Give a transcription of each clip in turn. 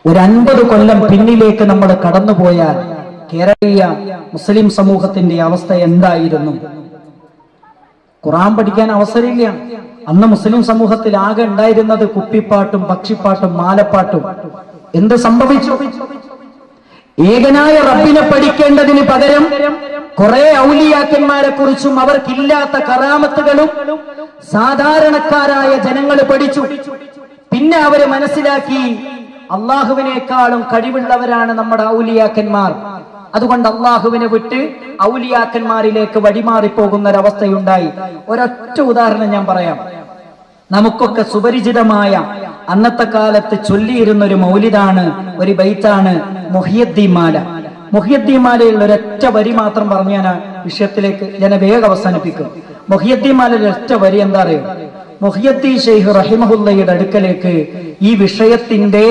ഒരു അൻപത് കൊല്ലം പിന്നിലേക്ക് നമ്മൾ കടന്നുപോയാൽ കേരളീയ മുസ്ലിം സമൂഹത്തിന്റെ അവസ്ഥ എന്തായിരുന്നു ഖുറാൻ പഠിക്കാൻ അവസരമില്ല അന്ന് മുസ്ലിം സമൂഹത്തിൽ ആകെ ഉണ്ടായിരുന്നത് കുപ്പിപ്പാട്ടും പക്ഷിപ്പാട്ടും മാലപ്പാട്ടും എന്ത് സംഭവിച്ചു ഏകനായ റബ്ബിനെ പഠിക്കേണ്ടതിന് പകരം കുറെ ഔലിയാക്കന്മാരെ കുറിച്ചും അവർക്കില്ലാത്ത കറാമത്തുകളും സാധാരണക്കാരായ ജനങ്ങൾ പഠിച്ചു പിന്നെ അവര് മനസ്സിലാക്കി അള്ളാഹുവിനേക്കാളും കഴിവുള്ളവരാണ് നമ്മുടെ ഔലിയാക്കന്മാർ അതുകൊണ്ട് അള്ളാഹുവിനെ വിട്ട് ഔലിയാക്കന്മാരിലേക്ക് വഴിമാറിപ്പോകുന്ന ഒരവസ്ഥയുണ്ടായി ഒരൊറ്റ ഉദാഹരണം ഞാൻ പറയാം നമുക്കൊക്കെ സുപരിചിതമായ അന്നത്തെ കാലത്ത് ചൊല്ലിയിരുന്ന ഒരു മൗലിദാണ് ഒരു ബൈത്താണ് മൊഹിയദ്ദീമാല മൊഹിയദ്ദീമാലയിൽ ഒരൊറ്റ വരി മാത്രം പറഞ്ഞ് ഞാൻ ആ വിഷയത്തിലേക്ക് ഞാൻ വേഗം അവസാനിപ്പിക്കും മൊഹിയദ്ദീമാലയിൽ ഒരൊറ്റ വരി എന്താ അറിയോ മൊഹിയദ്ദീൻ ഷെയ്ഖ് റഹിമഹുല്ലയുടെ അടുക്കലേക്ക് ഈ വിഷയത്തിന്റെ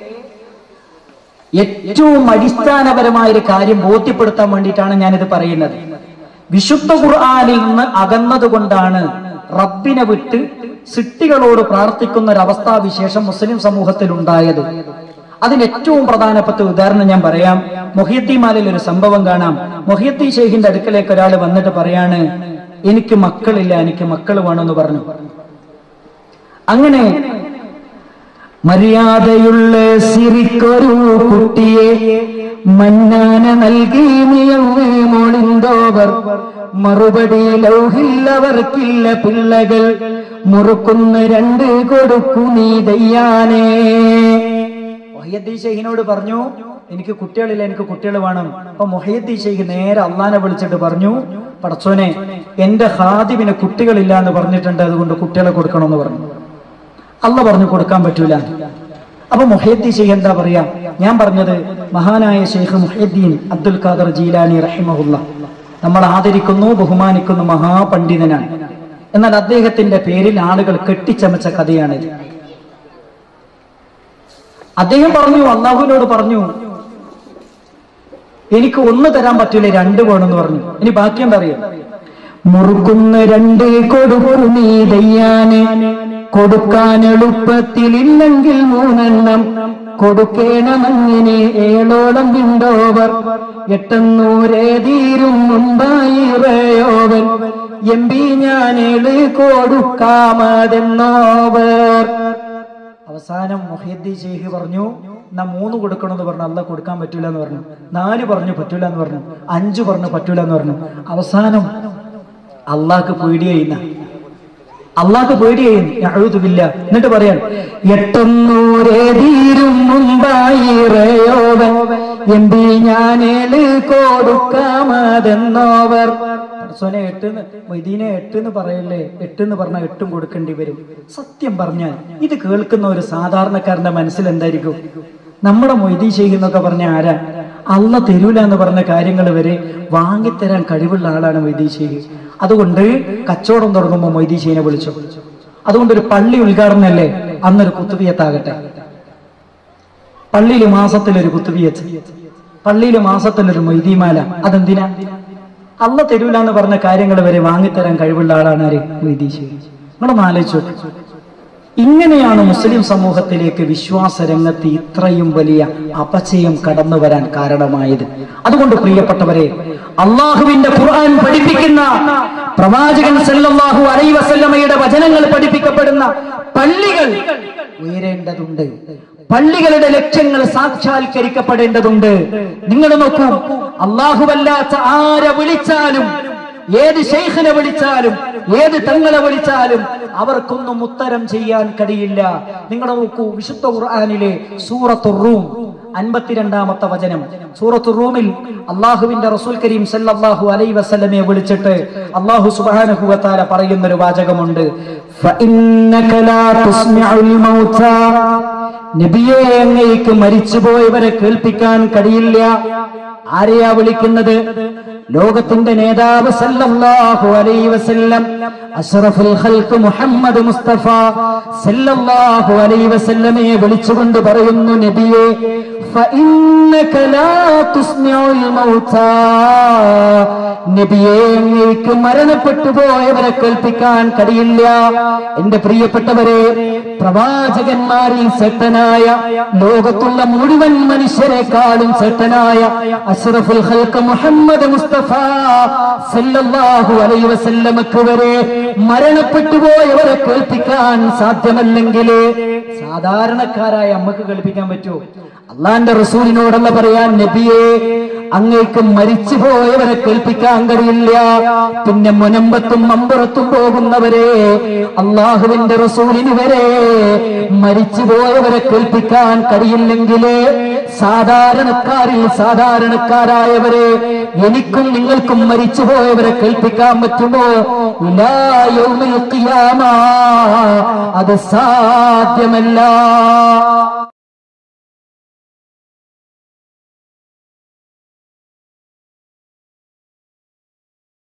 ഏറ്റവും അടിസ്ഥാനപരമായ ഒരു കാര്യം ബോധ്യപ്പെടുത്താൻ വേണ്ടിയിട്ടാണ് ഞാനിത് പറയുന്നത് വിശുദ്ധ ഖുർആാനിൽ നിന്ന് അകന്നതുകൊണ്ടാണ് റബ്ബിനെ വിട്ട് സിട്ടികളോട് പ്രാർത്ഥിക്കുന്ന ഒരു അവസ്ഥാവിശേഷം മുസ്ലിം സമൂഹത്തിൽ ഉണ്ടായത് അതിന് ഏറ്റവും പ്രധാനപ്പെട്ട ഉദാഹരണം ഞാൻ പറയാം മൊഹിയദ്ദീമാലിൽ ഒരു സംഭവം കാണാം മൊഹിയദ്ദീ ഷെയ്ഖിന്റെ അടുക്കലേക്ക് ഒരാൾ വന്നിട്ട് പറയാണ് എനിക്ക് മക്കളില്ല എനിക്ക് മക്കൾ വേണമെന്ന് പറഞ്ഞു അങ്ങനെ മര്യാദയുള്ള സിറിക്കൊരു കുട്ടിയെ മന്നാന നൽകി നിയങ്ങ് മോളിന്തോവർ മറുപടി ലൗഹില്ലവർക്കില്ല പിള്ളകൾ മുറുക്കുന്ന രണ്ട് കൊടുക്കു നീ ദയ്യാനേ മൊഹയ്യദ്ദീൻ ഷെയ്ഖിനോട് പറഞ്ഞു എനിക്ക് കുട്ടികളില്ല എനിക്ക് കുട്ടികൾ വേണം അപ്പൊ മൊഹയ്യദ്ദീൻ ഷെയ്ഖ് നേരെ അള്ളാനെ വിളിച്ചിട്ട് പറഞ്ഞു പടച്ചോനെ എന്റെ ഹാദിബിന് കുട്ടികളില്ല എന്ന് പറഞ്ഞിട്ടുണ്ട് അതുകൊണ്ട് കുട്ടികളെ കൊടുക്കണമെന്ന് പറഞ്ഞു അല്ല പറഞ്ഞു കൊടുക്കാൻ പറ്റൂല അപ്പൊ മുഹദ്ദീൻ ഷെയ്ഖ് എന്താ പറയാ ഞാൻ പറഞ്ഞത് മഹാനായ ഷെയ്ഖ് മുഹദ്ദീൻ അബ്ദുൽ ഖാദർ ജീലാനി റഹിമഹുല്ല നമ്മൾ ആദരിക്കുന്നു ബഹുമാനിക്കുന്നു മഹാപണ്ഡിതനാണ് എന്നാൽ അദ്ദേഹത്തിന്റെ പേരിൽ ആളുകൾ കെട്ടിച്ചമച്ച കഥയാണിത് അദ്ദേഹം പറഞ്ഞു അള്ളാഹുവിനോട് പറഞ്ഞു എനിക്ക് ഒന്ന് തരാൻ പറ്റൂല രണ്ട് വേണമെന്ന് പറഞ്ഞു ഇനി ബാക്കി എന്താ അറിയാം മുറുക്കുന്ന രണ്ട് കൊടുക്കു നീ ദയ്യാന് കൊടുക്കാൻ എളുപ്പത്തിലില്ലെങ്കിൽ മൂന്നെണ്ണം കൊടുക്കേണമെങ്ങനെ ഏഴോളം വിണ്ടോവർ എട്ടെന്നൂരേ തീരും മുമ്പായി റയോവൻ എമ്പി ഞാനേള് കൊടുക്കാമതെന്നോവർ അവസാനം മൊഹീദ്ദീൻ ഷെയ്ഖ് പറഞ്ഞു എന്നാ മൂന്ന് കൊടുക്കണമെന്ന് പറഞ്ഞു അല്ല കൊടുക്കാൻ പറ്റൂല എന്ന് പറഞ്ഞു നാല് പറഞ്ഞു പറ്റൂല എന്ന് പറഞ്ഞു അഞ്ചു പറഞ്ഞു പറ്റൂല എന്ന് പറഞ്ഞു അവസാനം അള്ളാഹ്ക്ക് പേടിയായിന്ന അള്ളാഹ്ക്ക് പേടിയായി അഴുതുമില്ല എന്നിട്ട് പറയാൻ എട്ടെന്നൂരേ തീരും മുമ്പായി റയോവൻ എമ്പി ഞാനേള് കൊടുക്കാമതെന്നോവർ പടച്ചോനെ എട്ടെന്ന് മൊയ്തീനെ എട്ടെന്ന് പറയല്ലേ എട്ടെന്ന് പറഞ്ഞാൽ എട്ടും കൊടുക്കേണ്ടി വരും സത്യം പറഞ്ഞാൽ ഇത് കേൾക്കുന്ന ഒരു സാധാരണക്കാരന്റെ മനസ്സിൽ എന്തായിരിക്കും നമ്മുടെ മൊയ്തീ ചെയ്യുന്നൊക്കെ പറഞ്ഞ ആരാ അല്ല തരൂല എന്ന് പറഞ്ഞ കാര്യങ്ങൾ വരെ വാങ്ങിത്തരാൻ കഴിവുള്ള ആളാണ് മൊയ്തീ ഷെയ്ഖ് അതുകൊണ്ട് കച്ചവടം തുടങ്ങുമ്പോൾ മൊയ്തീ ഷെയ്ഖിനെ വിളിച്ചു അതുകൊണ്ട് ഒരു പള്ളി ഉദ്ഘാടനമല്ലേ അന്നൊരു കുത്തുബിയത്താകട്ടെ പള്ളിയിൽ മാസത്തിലൊരു കുത്തുബിയത്ത് പള്ളിയിൽ മാസത്തിലൊരു മൊയ്തീമാല അതെന്തിനാ അല്ല തരൂല എന്ന് പറഞ്ഞ കാര്യങ്ങൾ വരെ വാങ്ങിത്തരാൻ കഴിവുള്ള ആളാണ് ആര് മൊയ്തീശ് നിങ്ങളൊന്ന് ആലോചിച്ചു ഇങ്ങനെയാണ് മുസ്ലിം സമൂഹത്തിലേക്ക് വിശ്വാസ രംഗത്ത് ഇത്രയും വലിയ അപചയം കടന്നു വരാൻ കാരണമായത് അതുകൊണ്ട് പ്രിയപ്പെട്ടവരെ അള്ളാഹുവിന്റെ ഖുർആൻ പഠിപ്പിക്കുന്ന പ്രവാചകൻ സല്ലല്ലാഹു അലൈഹി വസല്ലമയുടെ വചനങ്ങൾ പഠിപ്പിക്കപ്പെടുന്ന പള്ളികൾ ഉയരേണ്ടതുണ്ട് പള്ളികളുടെ ലക്ഷ്യങ്ങൾ സാക്ഷാത്കരിക്കപ്പെടേണ്ടതുണ്ട് നിങ്ങൾ നോക്കൂ അള്ളാഹുവല്ലാത്ത ആരെ വിളിച്ചാലും ഏത് ഷെയ്ഖിനെ വിളിച്ചാലും ഏത് തങ്ങളെ വിളിച്ചാലും അവർക്കൊന്നും ഉത്തരം ചെയ്യാൻ കഴിയില്ല നിങ്ങൾ നോക്കൂ വിശുദ്ധ ഖുർആനിലെ സൂറത്തു റൂം അൻപത്തിരണ്ടാമത്തെ വചനം സൂറത്തു റൂമിൽ അള്ളാഹുവിന്റെ റസൂൽ കരീം സല്ലല്ലാഹു അലൈഹി വസല്ലമയെ വിളിച്ചിട്ട് അള്ളാഹു സുബ്ഹാനഹു വതആല പറയുന്ന ഒരു വാചകമുണ്ട് ഫഇന്നക ലാ തുസ്മിഉൽ മൗതാ നബിയെ അങ്ങേക്ക് മരിച്ചുപോയവരെ കേൾപ്പിക്കാൻ കഴിയില്ല ആരെയാ വിളിക്കുന്നത് ലോകത്തിന്റെ നേതാവ് സല്ലല്ലാഹു അലൈഹി വസല്ലം അഷ്റഫുൽ ഖൽഖ് മുഹമ്മദ് മുസ്തഫ സല്ലല്ലാഹു അലൈഹി വസല്ലമയെ വിളിച്ചുകൊണ്ട് പറയുന്നു നബിയെ ഫഇന്നക ലാ തുസ്മിഉൽ മൗതാ നബിയെ അങ്ങേക്ക് മരണപ്പെട്ടു പോയവരെ കേൾപ്പിക്കാൻ കഴിയില്ല എന്റെ പ്രിയപ്പെട്ടവരെ പ്രവാചകന്മാരിൽ ശ്രേഷ്ഠനായ ലോകത്തുള്ള മുഴുവൻ മനുഷ്യരെക്കാളും ശ്രേഷ്ഠനായ അഷ്റഫുൽ ഖൽഖ് മുഹമ്മദ് മുസ്തഫ സല്ലല്ലാഹു അലൈഹി വസല്ലമക്ക് വരെ മരണപ്പെട്ടു പോയവരെ കേൾപ്പിക്കാൻ സാധ്യമല്ലെങ്കിൽ സാധാരണക്കാരായ അമ്മക്ക് കേൾപ്പിക്കാൻ പറ്റുമോ അള്ളാന്റെ റസൂലിനോടല്ല പറയാൻ നബിയെ അങ്ങേക്ക് മരിച്ചു പോയവരെ കേൾപ്പിക്കാൻ കഴിയില്ല പിന്നെ മുനമ്പത്തും അമ്പുറത്തും പോകുന്നവരെ അള്ളാഹുവിന്റെ റസൂലിന് വരെ മരിച്ചു പോയവരെ കേൾപ്പിക്കാൻ കഴിയില്ലെങ്കിൽ സാധാരണക്കാരിൽ സാധാരണക്കാരായവരെ എനിക്കും നിങ്ങൾക്കും മരിച്ചു പോയവരെ കേൾപ്പിക്കാൻ പറ്റുമോ ഇലാ യൗമിൽ ഖിയാമ അത് സാധ്യമല്ല